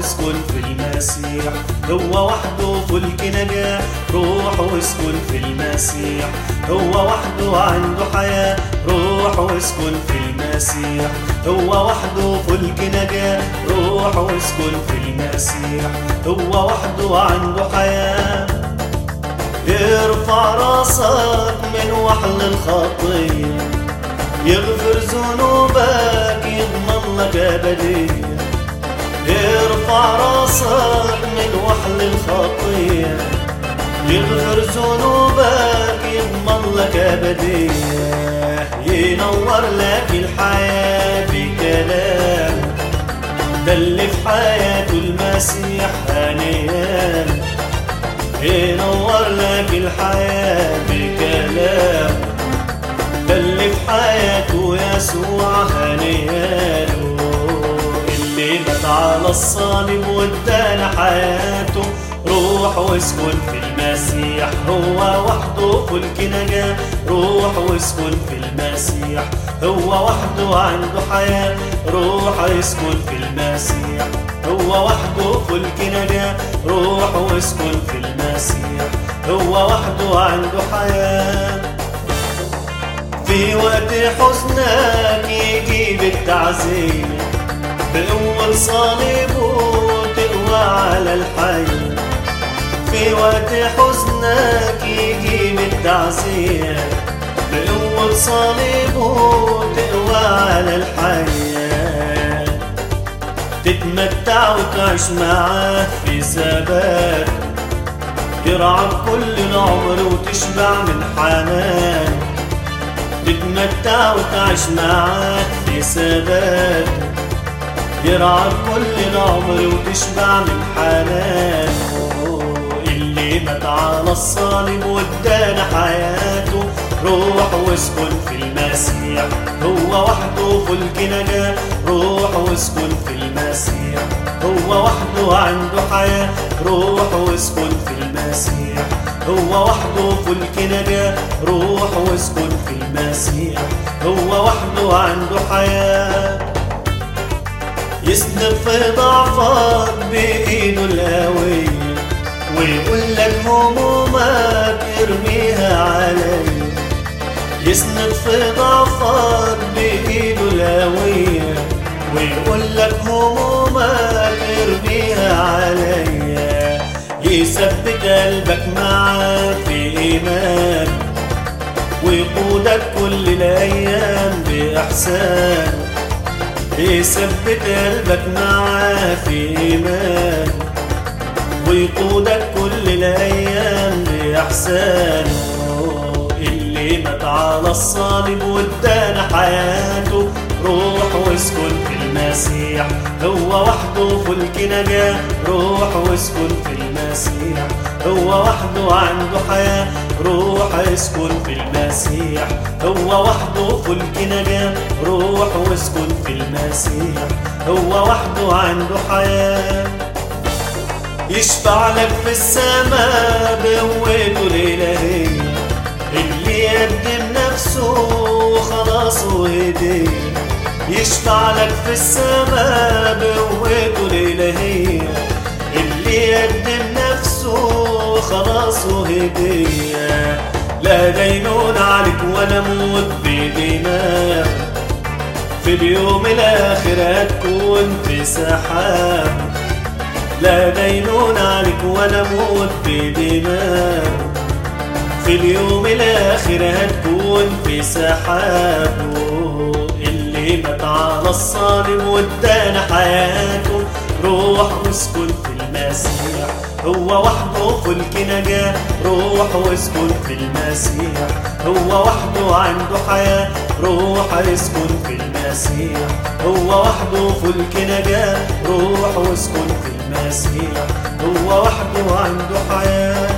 واسكن في المسيح هو وحده فلك نجاة روح واسكن في المسيح هو وحده عنده حياة روح واسكن في المسيح هو وحده فلك نجاة روح واسكن في المسيح هو وحده عنده حياة ارفع راسك من وحل الخطية يغفر ذنوبك يضمن لك أبدية ارفع راسك من وحل الخطية يغفر ذنوبك يضمن لك أبدية ينور لك الحياة بكلام ده اللي في حياته المسيح هنيان ينور لك الحياة بكلام ده اللي في حياته يسوع هنياله اللي مات على الصليب وادانا حياته روح واسكن في المسيح هو وحده فلك نجاة روح واسكن في المسيح هو وحده عنده حياة روح اسكن في المسيح هو وحده فلك نجاة روح واسكن في المسيح هو وحده عنده حياة في وقت حزنك يجيب التعزية بأول صليبه تقوى على الحي في وقت حزنك يجيب التعزية بأول صليبه تقوى على الحياة تتمتع وتعيش معاه في ثبات يرعاك كل العمر وتشبع من حنان تتمتع وتعيش معاه في ثبات يرعاك كل العمر وتشبع من حنان اللي مات على الصليب وادانا حياته روح واسكن في المسيح هو وحده فلك نجاة روح واسكن في المسيح هو وحده عنده حياة روح واسكن في المسيح هو وحده فلك نجاة روح واسكن في المسيح هو وحده عنده حياة يسند في ضعفك بإيده القوية ويقول لك همومك ارميها عليا يسند في ضعفك بإيده القوية ويقول لك همومك ارميها عليا يثبت قلبك معاه في إيمان ويقودك كل الأيام بإحسان يثبت قلبك معاه في إيمان ويقودك كل الأيام بإحسانه اللي مات على الصليب وادانا حياته روح واسكن في المسيح هو وحده فلك نجاة روح واسكن في المسيح هو وحده عنده حياة روح اسكن في المسيح هو وحده فلك نجاة روح واسكن في المسيح هو وحده عنده حياه يشفع لك في السماء بقوته الإلهية اللي يقدم نفسه خلاصه هدية يشفع لك في السماء بقوته الإلهية اللي يقدم نفسه خلاصه هدية لا دينون عليك ولا موت بدماغ في اليوم الآخر هتكون في سحاب لا دينون عليك ولا موت بدماغ في اليوم الآخر هتكون في سحاب اللي مات على الصليب وادانا حياته روح واسكن في المسيح هو وحده فلك نجاة روح واسكن في المسيح هو وحده عنده حياة روح اسكن في المسيح هو وحده فلك نجاة روح واسكن في المسيح هو وحده عنده حياه